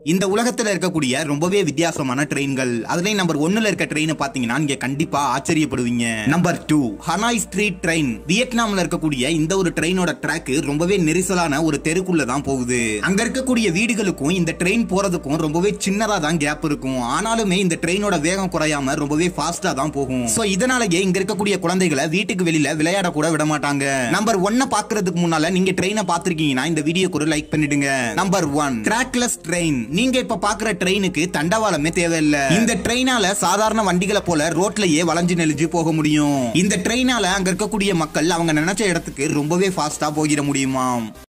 இந்த உலகத்துல இருக்கக்கூடிய ரொம்பவே வித்தியாசமான ட்ரெயின்கள் அதுலயும் நம்பர் ஒன்னுல இருக்க ட்ரெயின் பாத்தீங்கன்னா நீங்க கண்டிப்பா ஆச்சரியப்படுவீங்க number two Hanoi street train வியட்நாம்ல இருக்கக்கூடிய இந்த ஒரு ட்ரெயினோட ட்ராக் ரொம்பவே நெரிசலான ஒரு தெருக்குள்ள தான் போகுது அங்க இருக்கக்கூடிய வீடுகளுக்கும் இந்த ட்ரெயின் போறதுக்கும் ரொம்பவே சின்னதா தான் கேப் இருக்கும் ஆனாலுமே இந்த ட்ரெயினோட வேகம் குறையாம ரொம்பவே ஃபாஸ்டா தான் போகும் சோ இதனாலேயே இங்க இருக்கக்கூடிய குழந்தைகளை வீட்டுக்கு வெளியில விளையாட கூட விட மாட்டாங்க நம்பர் ஒன்ன பாக்குறதுக்கு முன்னால நீங்க ட்ரெயினை பாத்திருக்கீங்கன்னா இந்த வீடியோக்கு ஒரு லைக் பண்ணிடுங்க நம்பர் ஒன் ட்ராக்லெஸ் ட்ரெயின் நீங்க இப்ப பாக்குற ட்ரெயினுக்கு தண்டவாளமே தேவையில்லை இந்த ட்ரெயினால சாதாரண வண்டிகளை போல ரோட்லயே வளைஞ்சு நெளிஞ்சு போக முடியும் இந்த ட்ரெயினால அங்க இருக்கக்கூடிய மக்கள் அவங்க நினைச்ச இடத்துக்கு ரொம்பவே ஃபாஸ்டா போகிட முடியுமாம்